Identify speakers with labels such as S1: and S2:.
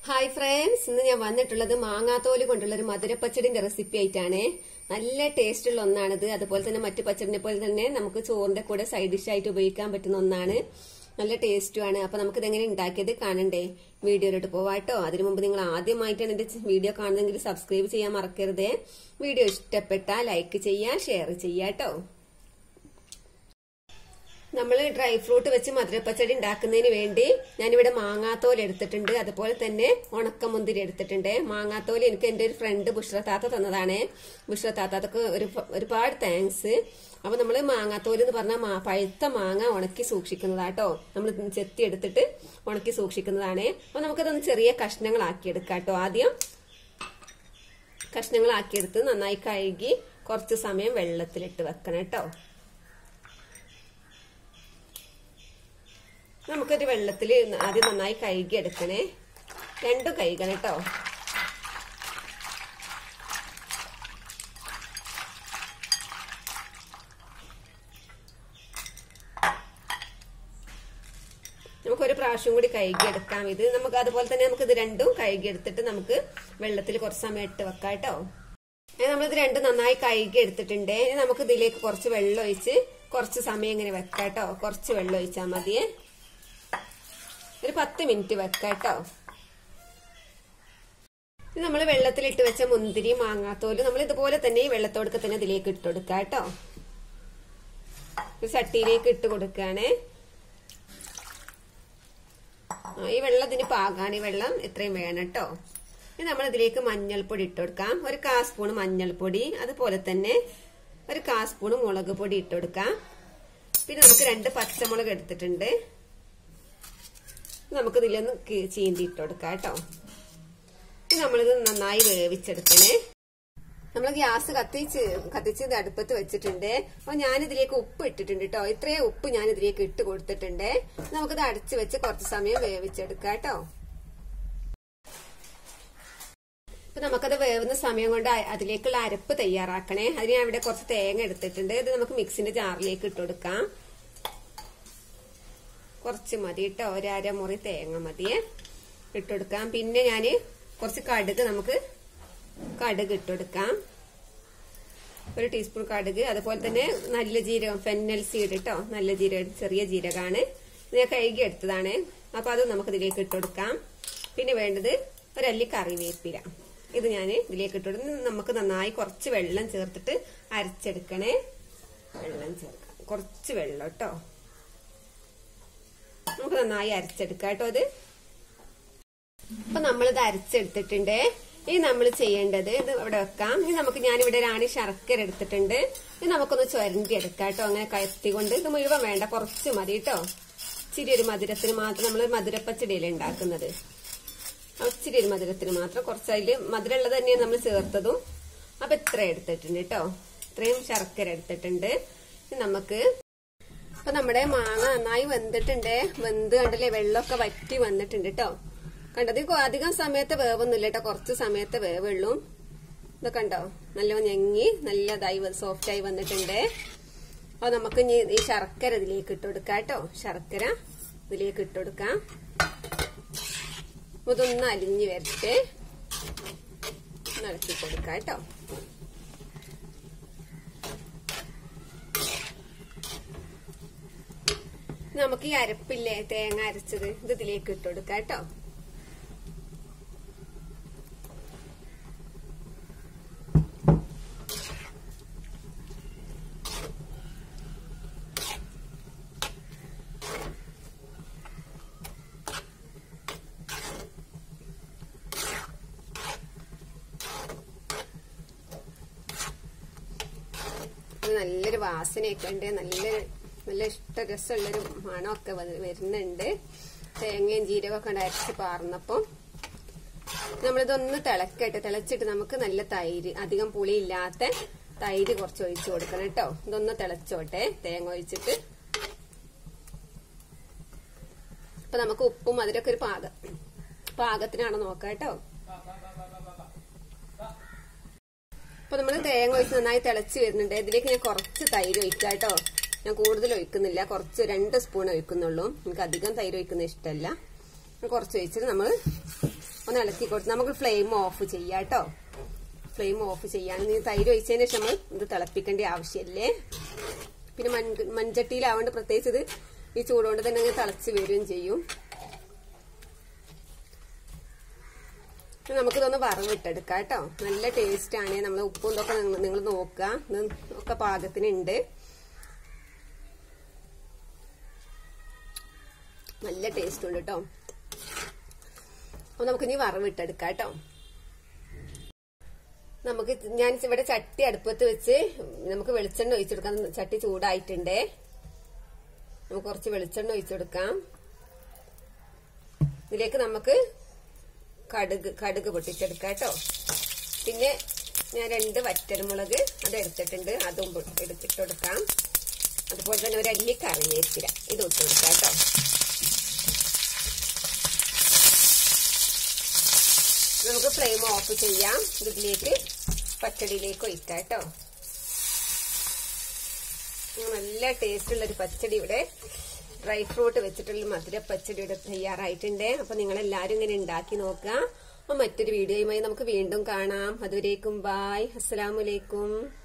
S1: hi friends ഇന്ന് ഞാൻ വന്നിട്ടുള്ളത് മാങ്ങാത്തോല് കൊണ്ടുള്ള ഒരു മധുരപ്പച്ചടിന്റെ റെസിപ്പി ആയിട്ടാണ് നല്ല ടേസ്റ്റ് ഉള്ള ഒന്നാണിത് അതുപോലെ തന്നെ മറ്റു പച്ചടിനെ പോലെ തന്നെ നമുക്ക് ചോറിന്റെ കൂടെ സൈഡ് ഡിഷ് ആയിട്ട് ഉപയോഗിക്കാൻ പറ്റുന്ന ഒന്നാണ് നല്ല ടേസ്റ്റുമാണ് അപ്പൊ നമുക്ക് ഇതെങ്ങനെ ഉണ്ടാക്കിയത് കാണണ്ടേ വീഡിയോയിലോട്ട് പോവാട്ടോ അതിനു മുമ്പ് നിങ്ങൾ ആദ്യമായിട്ടാണ് എന്റെ വീഡിയോ കാണുന്നതെങ്കിൽ സബ്സ്ക്രൈബ് ചെയ്യാൻ മറക്കരുതേ വീഡിയോ ഇഷ്ടപ്പെട്ടാൽ ലൈക്ക് ചെയ്യാ ഷെയർ ചെയ്യാട്ടോ നമ്മൾ ഡ്രൈ ഫ്രൂട്ട് വെച്ച് മധുരപ്പച്ചടി ഉണ്ടാക്കുന്നതിന് വേണ്ടി ഞാനിവിടെ മാങ്ങാത്തോൽ എടുത്തിട്ടുണ്ട് അതുപോലെ തന്നെ ഉണക്കമുന്തിരി എടുത്തിട്ടുണ്ട് മാങ്ങാത്തോൽ എനിക്ക് എന്റെ ഒരു ഫ്രണ്ട് ബുഷ്ര താത്ത തന്നതാണ് ബുഷ്ര താത്താക്ക് ഒരു ഒരുപാട് താങ്ക്സ് അപ്പൊ നമ്മൾ മാങ്ങാത്തോൽ എന്ന് പറഞ്ഞാൽ പഴുത്ത മാങ്ങ ഉണക്കി സൂക്ഷിക്കുന്നതാട്ടോ നമ്മൾ ചെത്തി എടുത്തിട്ട് ഉണക്കി സൂക്ഷിക്കുന്നതാണ് അപ്പൊ നമുക്കതൊന്ന് ചെറിയ കഷ്ണങ്ങളാക്കി എടുക്കാം കേട്ടോ ആദ്യം കഷ്ണങ്ങളാക്കിയെടുത്ത് നന്നായി കഴുകി കുറച്ച് സമയം വെള്ളത്തിലിട്ട് വെക്കണം കേട്ടോ നമുക്കൊരു വെള്ളത്തിൽ ആദ്യം നന്നായി കഴുകി എടുക്കണേ രണ്ടും കഴുകണം കേട്ടോ നമുക്കൊരു പ്രാവശ്യം കൂടി കഴുകി എടുക്കാം ഇത് നമുക്ക് അതുപോലെ തന്നെ നമുക്ക് ഇത് രണ്ടും കഴുകി എടുത്തിട്ട് നമുക്ക് വെള്ളത്തിൽ കുറച്ച് സമയം ഇട്ട് വെക്കാം കേട്ടോ നമ്മളിത് രണ്ടും നന്നായി കഴുകി എടുത്തിട്ടുണ്ട് നമുക്ക് ഇതിലേക്ക് കുറച്ച് വെള്ളം ഒഴിച്ച് കുറച്ച് സമയം ഇങ്ങനെ വെക്കാം കേട്ടോ കുറച്ച് വെള്ളം ഒഴിച്ചാൽ മതിയേ ഒരു പത്ത് മിനിറ്റ് വെക്കാം കേട്ടോ ഇത് നമ്മൾ വെള്ളത്തിലിട്ട് വെച്ച മുന്തിരി മാങ്ങാത്തോല് നമ്മൾ ഇതുപോലെ തന്നെ ഈ വെള്ളത്തോടൊക്കെ തന്നെ ഇതിലേക്ക് ഇട്ട് കൊടുക്കാം കേട്ടോ ഒരു ചട്ടിയിലേക്ക് ഇട്ട് കൊടുക്കുകയാണ് ഈ വെള്ളം ഇതിന് പാകാണ് ഈ വെള്ളം ഇത്രയും വേണം കേട്ടോ ഇനി നമ്മൾ ഇതിലേക്ക് മഞ്ഞൾപ്പൊടി ഇട്ട് കൊടുക്കാം ഒരു കാ സ്പൂൺ മഞ്ഞൾപ്പൊടി അതുപോലെ തന്നെ ഒരു കാ സ്പൂൺ മുളക് പൊടി ഇട്ട് കൊടുക്കാം പിന്നെ നമുക്ക് രണ്ട് പച്ചമുളക് എടുത്തിട്ടുണ്ട് നമുക്ക് ഇതിലൊന്ന് ചീന്തി ഇട്ട് കൊടുക്കാം കേട്ടോ ഇനി നമ്മളിത് നന്നായി വേവിച്ചെടുക്കണേ നമ്മൾ ഗ്യാസ് കത്തിച്ച് കത്തിച്ച് ഇത് അടുപ്പത്ത് വെച്ചിട്ടുണ്ട് അപ്പൊ ഞാൻ ഇതിലേക്ക് ഉപ്പ് ഇട്ടിട്ടുണ്ട് കേട്ടോ ഇത്രയും ഉപ്പ് ഞാൻ ഇതിലേക്ക് ഇട്ട് കൊടുത്തിട്ടുണ്ട് നമുക്കിത് അടച്ചു വെച്ച് കുറച്ച് സമയം വേവിച്ചെടുക്കാം കേട്ടോ ഇപ്പൊ നമുക്കത് വേവുന്ന സമയം കൊണ്ട് അതിലേക്കുള്ള അരപ്പ് തയ്യാറാക്കണേ അതിന് ഞാൻ ഇവിടെ കുറച്ച് തേങ്ങ എടുത്തിട്ടുണ്ട് ഇത് നമുക്ക് മിക്സിന്റെ ജാറിലേക്ക് ഇട്ട് കൊടുക്കാം കുറച്ച് മതി കേട്ടോ ഒരു അരമുറി തേങ്ങ മതിയെ ഇട്ടുകൊടുക്കാം പിന്നെ ഞാൻ കുറച്ച് കടുക് നമുക്ക് കടുക് ഇട്ടുകൊടുക്കാം ഒരു ടീസ്പൂൺ കടുക് അതുപോലെ തന്നെ നല്ല ജീരകം ഫെന്നൽ സീഡ് കേട്ടോ നല്ല ജീരകം ചെറിയ ജീരകമാണ് ഞാൻ കഴുകി എടുത്തതാണ് അപ്പൊ അത് നമുക്ക് ഇതിലേക്ക് ഇട്ടുകൊടുക്കാം പിന്നെ വേണ്ടത് ഒരല്ലി കറിവേപ്പില ഇത് ഞാൻ ഇതിലേക്ക് ഇട്ടുകൊടുത്ത് നമുക്ക് നന്നായി കുറച്ച് വെള്ളം ചേർത്തിട്ട് അരച്ചെടുക്കണേ വെള്ളം ചേർക്കാം കുറച്ച് വെള്ളം കേട്ടോ നമുക്ക് നന്നായി അരച്ചെടുക്കാം കേട്ടോ അത് അപ്പൊ നമ്മളിത് അരച്ചെടുത്തിട്ടുണ്ട് ഇനി നമ്മൾ ചെയ്യേണ്ടത് ഇത് ഇവിടെ വെക്കാം ഇനി നമുക്ക് ഞാനിവിടെ രാണി ശർക്കര എടുത്തിട്ടുണ്ട് ഇത് നമുക്കൊന്ന് ചുരണ്ടി എടുക്കാം കേട്ടോ അങ്ങനെ കയത്തി കൊണ്ട് ഇത് മുഴുവൻ വേണ്ട കുറച്ച് മതി കേട്ടോ ഇച്ചിരി ഒരു മധുരത്തിന് മാത്രം നമ്മൾ മധുരപ്പച്ചടിയല്ലേ ഉണ്ടാക്കുന്നത് ഇച്ചിരി ഒരു മധുരത്തിന് മാത്രം കുറച്ച് അതിൽ മധുരമുള്ളത് തന്നെയാണ് നമ്മൾ ചേർത്തതും അപ്പൊ ഇത്ര എടുത്തിട്ടുണ്ട് കേട്ടോ ഇത്രയും ശർക്കര എടുത്തിട്ടുണ്ട് നമുക്ക് അപ്പൊ നമ്മുടെ മാങ്ങ നന്നായി വെന്തിട്ടുണ്ട് വെന്ത് കണ്ടല്ലേ വെള്ളമൊക്കെ വറ്റി വന്നിട്ടുണ്ട് കേട്ടോ കണ്ടത് അധികം സമയത്ത് വേവൊന്നുമില്ല കേട്ടോ കുറച്ച് സമയത്ത് വേവുള്ളൂ ഇതൊക്കെ കണ്ടോ നല്ല ഞെങ്ങി നല്ലതായി സോഫ്റ്റ് ആയി വന്നിട്ടുണ്ട് അപ്പൊ നമുക്ക് ഇനി ഈ ശർക്കര ഇതിലേക്ക് ഇട്ട് കൊടുക്കാം കേട്ടോ ശർക്കര ഇതിലേക്ക് ഇട്ട് കൊടുക്കാം ഇതൊന്ന് അലിഞ്ഞു വരട്ടെ നടത്തി കൊടുക്കാം കേട്ടോ നമുക്ക് ഈ അരപ്പില്ലേ തേങ്ങ അരച്ചത് ഇത് ഇതിലേക്ക് ഇട്ട് കൊടുക്കാം കേട്ടോ നല്ലൊരു വാസനയൊക്കെ ഉണ്ട് നല്ലൊരു നല്ല ഇഷ്ട രസമുള്ളൊരു മണമൊക്കെ വരുന്നുണ്ട് തേങ്ങയും ജീരകമൊക്കെ അരച്ച് പാർന്നപ്പം നമ്മളിതൊന്ന് തിളക്കട്ടെ തിളച്ചിട്ട് നമുക്ക് നല്ല തൈര് അധികം പുളി ഇല്ലാത്ത തൈര് കുറച്ച് ഒഴിച്ചു കൊടുക്കണം കേട്ടോ ഇതൊന്ന് തിളച്ചോട്ടെ തേങ്ങ ഒഴിച്ചിട്ട് അപ്പൊ നമുക്ക് ഉപ്പും അതിലൊക്കെ ഒരു പാക പാകത്തിനാണ് നോക്കാം കേട്ടോ അപ്പൊ നമ്മൾ തേങ്ങ ഒഴിച്ച് നന്നായി തിളച്ച് വരുന്നുണ്ട് ഇതിലേക്ക് ഞാൻ കുറച്ച് തൈര് ഒഴിക്കാം കേട്ടോ ഞാൻ കൂടുതൽ ഒഴിക്കുന്നില്ല കുറച്ച് രണ്ട് സ്പൂൺ ഒഴിക്കുന്നുള്ളൂ എനിക്ക് അധികം തൈര് ഒഴിക്കുന്ന ഇഷ്ടമല്ല കുറച്ച് ഒഴിച്ചിട്ട് നമ്മൾ ഒന്ന് ഇളക്കി കൊടുത്ത് നമുക്ക് ഫ്ലെയിം ഓഫ് ചെയ്യാം കേട്ടോ ഫ്ലെയിം ഓഫ് ചെയ്യാൻ നീ തൈര് ഒഴിച്ചതിന് ശേഷം നമ്മൾ ഇത് തിളപ്പിക്കേണ്ട ആവശ്യമില്ലേ പിന്നെ മൺ- മൺചട്ടിയിലാവേണ്ട പ്രത്യേകിച്ച് ഇത് ഈ ചൂടുകൊണ്ട് തന്നെ അങ്ങ് തിളച്ച് വരികയും ചെയ്യും ഇനി നമുക്കിതൊന്ന് വറവിട്ടെടുക്കാം കേട്ടോ നല്ല ടേസ്റ്റ് ആണ് നമ്മൾ ഉപ്പും ഇതൊക്കെ നിങ്ങൾ നോക്കുക ഇത് ഒക്കെ പാകത്തിനുണ്ട് നല്ല ടേസ്റ്റ് ഉണ്ട് കേട്ടോ അപ്പൊ നമുക്കിനി വറവിട്ടെടുക്കാം കേട്ടോ നമുക്ക് ഞാൻ ഇവിടെ ചട്ടി അടുപ്പത്ത് വെച്ച് നമുക്ക് വെളിച്ചെണ്ണ ഒഴിച്ചെടുക്കാം ചട്ടി ചൂടായിട്ടുണ്ടേ നമുക്ക് കുറച്ച് വെളിച്ചെണ്ണ ഒഴിച്ചെടുക്കാം ഇതിലേക്ക് നമുക്ക് കടുക് കടുക് പൊട്ടിച്ചെടുക്കാം കേട്ടോ പിന്നെ ഞാൻ രണ്ട് വറ്റൽമുളക് അത് എടുത്തിട്ടുണ്ട് അതും പൊ- എടുത്തിട്ട് കൊടുക്കാം അതുപോലെ തന്നെ ഒരു അല്ലി കറിവേപ്പില ഇത് ഇട്ട് കൊടുക്കാം കേട്ടോ നമുക്ക് ഫ്ലെയിം ഓഫ് ചെയ്യാം ഇതിലേക്ക് പച്ചടിയിലേക്ക് ഒഴിക്കാം കേട്ടോ നല്ല ടേസ്റ്റ് ഉള്ള ഒരു പച്ചടി ഇവിടെ ഡ്രൈ ഫ്രൂട്ട് വെച്ചിട്ടുള്ള മധുര പച്ചടി ഇവിടെ തയ്യാറായിട്ടുണ്ട് അപ്പൊ നിങ്ങൾ എല്ലാവരും ഇങ്ങനെ ഉണ്ടാക്കി നോക്കുക അപ്പൊ മറ്റൊരു വീഡിയോയുമായി നമുക്ക് വീണ്ടും കാണാം അതുവരേക്കും ബായ് അസ്സലാമലൈക്കും